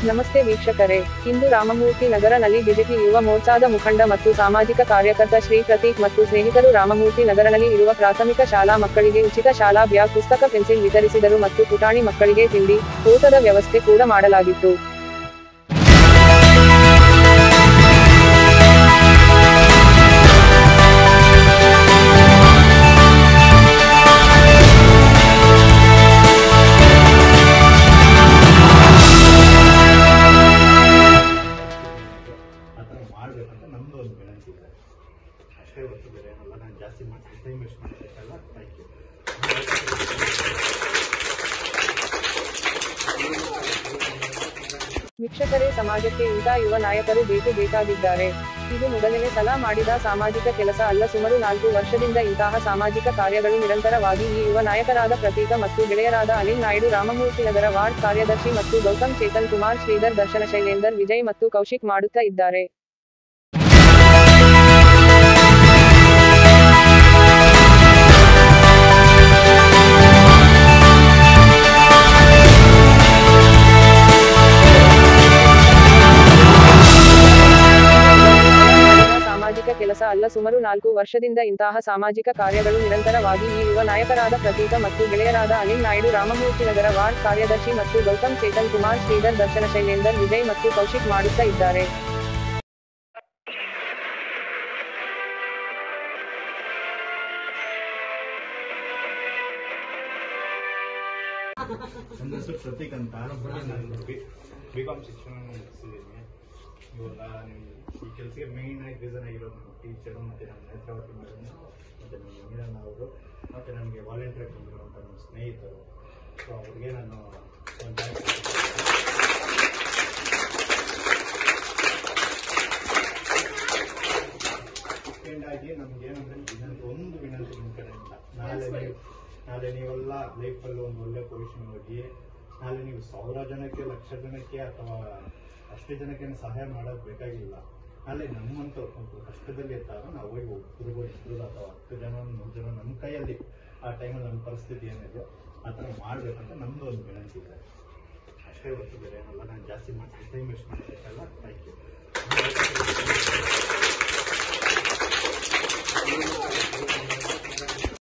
ನಮಸ್ತೆ ವೀಕ್ಷಕರೇ ಇಂದು ರಾಮಮೂರ್ತಿ ನಗರನಲ್ಲಿ ಬಿಜೆಪಿ ಯುವ ಮೋರ್ಚಾದ ಮುಖಂಡ ಮತ್ತು ಸಾಮಾಜಿಕ ಕಾರ್ಯಕರ್ತ ಶ್ರೀ ಪ್ರತೀಕ್ ಮತ್ತು ಸ್ನೇಹಿತರು ರಾಮಮೂರ್ತಿ ನಗರನಲ್ಲಿ ಇರುವ ಪ್ರಾಥಮಿಕ ಶಾಲಾ ಮಕ್ಕಳಿಗೆ ಉಚಿತ ಶಾಲಾ ಬ್ಯಾಗ್ ಪುಸ್ತಕ ಪೆನ್ಸಿಲ್ ವಿತರಿಸಿದರು ಮತ್ತು ಪುಟಾಣಿ ಮಕ್ಕಳಿಗೆ ತಿಂಡಿ ಊಟದ ವ್ಯವಸ್ಥೆ ಕೂಡ ಮಾಡಲಾಗಿತ್ತು ಆ ಥರ ಮಾಡಬೇಕಂತ ನಮ್ಮದು ಒಂದು ವಿನಂತಿ ಇದೆ ಅಷ್ಟೇ ಹೊತ್ತು ಬೇರೆ ಏನಲ್ಲ ನಾನು ಜಾಸ್ತಿ ಮಾಡ್ತೀನಿ ಟೈಮ್ ವೇಸ್ಟ್ ಮಾಡಬೇಕಲ್ಲ ಥ್ಯಾಂಕ್ ಯು ವೀಕ್ಷಕರೇ ಸಮಾಜಕ್ಕೆ ಇಂಥ ಯುವ ನಾಯಕರು ಬೇಕು ಬೇಕಾಗಿದ್ದಾರೆ ಇದು ಮೊದಲನೇ ಸಲ ಮಾಡಿದ ಸಾಮಾಜಿಕ ಕೆಲಸ ಅಲ್ಲ ಸುಮಾರು ನಾಲ್ಕು ವರ್ಷದಿಂದ ಇಂತಹ ಸಾಮಾಜಿಕ ಕಾರ್ಯಗಳು ನಿರಂತರವಾಗಿ ಈ ಯುವ ನಾಯಕರಾದ ಪ್ರತೀಕ ಮತ್ತು ಗೆಳೆಯರಾದ ಅನಿಲ್ ನಾಯ್ಡು ರಾಮಮೂರ್ತಿ ನಗರ ವಾರ್ಡ್ ಕಾರ್ಯದರ್ಶಿ ಮತ್ತು ಗೌತಮ್ ಚೇತನ್ ಕುಮಾರ್ ಶ್ರೀಧರ್ ದರ್ಶನ ಶೈಲೇಂದರ್ ವಿಜಯ್ ಮತ್ತು ಕೌಶಿಕ್ ಮಾಡುತ್ತಾ ಇದ್ದಾರೆ ಸಾಮಾಜಿಕ ಕೆಲಸ ಅಲ್ಲ ಸುಮಾರು ನಾಲ್ಕು ವರ್ಷದಿಂದ ಇಂತಹ ಸಾಮಾಜಿಕ ಕಾರ್ಯಗಳು ನಿರಂತರವಾಗಿ ಈ ಯುವ ನಾಯಕರಾದ ಪ್ರತೀಕ ಮತ್ತು ಗೆಳೆಯರಾದ ಅನಿಲ್ ನಾಯ್ಡು ರಾಮಮೂರ್ತಿ ನಗರ ವಾರ್ಡ್ ಕಾರ್ಯದರ್ಶಿ ಮತ್ತು ಗೌತಮ್ ಚೇತನ್ ಕುಮಾರ್ ಶ್ರೀಧರ್ ದರ್ಶನ ಶೈಲೇಂದರ್ ವಿಜಯ್ ಮತ್ತು ಕೌಶಿಕ್ ಮಾಡುತ್ತಾ ಇದ್ದಾರೆ ನನ್ನ ಹೆಸರು ಪ್ರತೀಕ್ ಅಂತ ನಾನು ಬಿ ಕಾಮ್ ಶಿಕ್ಷಣ ಮುಗಿಸಿದ್ದೀನಿ ಇವಾಗ ನೀವು ಈ ಕೆಲಸಕ್ಕೆ ಮೇಯ್ನ್ ಆಗಿ ರೀಸನ್ ಆಗಿರೋದು ನಮ್ಮ ಟೀಚರು ಮತ್ತು ನಮ್ಮ ನೇತ್ರಾವತಿ ಮೇಡಮ್ ಮತ್ತು ನಮ್ಮ ಮೀರಣ್ಣ ಅವರು ಮತ್ತು ನಮಗೆ ವಾಲಂಟಿಯರ್ ಬಂದಿರುವಂಥ ನಮ್ಮ ಸ್ನೇಹಿತರು ಸೊ ಅವ್ರಿಗೆ ನಾನು ಸೆಕೆಂಡ್ ಆಗಿ ನಮ್ಗೆ ಏನಂದ್ರೆ ವಿನಂತಿ ಒಂದು ವಿನಂತಿ ನಿಮ್ಮ ಕಡೆಯಿಂದ ನಾಳೆ ನೀವು ನಾಳೆ ನೀವೆಲ್ಲ ಲೈಫಲ್ಲಿ ಒಂದು ಒಳ್ಳೆ ಪೊಸಿಷನ್ ಹೋಗಿ ನಾಳೆ ನೀವು ಸಾವಿರ ಜನಕ್ಕೆ ಲಕ್ಷ ಜನಕ್ಕೆ ಅಥವಾ ಅಷ್ಟು ಜನಕ್ಕೆ ಸಹಾಯ ಮಾಡೋದು ಬೇಕಾಗಿಲ್ಲ ನಾಳೆ ನಮ್ಮಂತ ಒಬ್ರು ಕಷ್ಟದಲ್ಲಿ ಇರ್ತಾರೋ ನಾವು ಹೋಗಿ ಒಬ್ಬರಿಗೂ ಇಬ್ಬರು ಅಥವಾ ಹತ್ತು ಜನ ನೂರು ಜನ ನಮ್ಮ ಕೈಯಲ್ಲಿ ಆ ಟೈಮಲ್ಲಿ ನಮ್ಮ ಪರಿಸ್ಥಿತಿ ಏನಿದೆ ಆ ಥರ ಮಾಡಬೇಕಂತ ನಮ್ಮದು ಒಂದು ವಿನಂತಿ ಇದೆ ಅಷ್ಟೇ ಹೊತ್ತು ಬೇರೆ ಏನಲ್ಲ ನಾನು ಜಾಸ್ತಿ ಮಾಡ್ತೀನಿ ಟೈಮ್ ವೇಸ್ಟ್ ಮಾಡಬೇಕಲ್ಲ ಥ್ಯಾಂಕ್ ಯು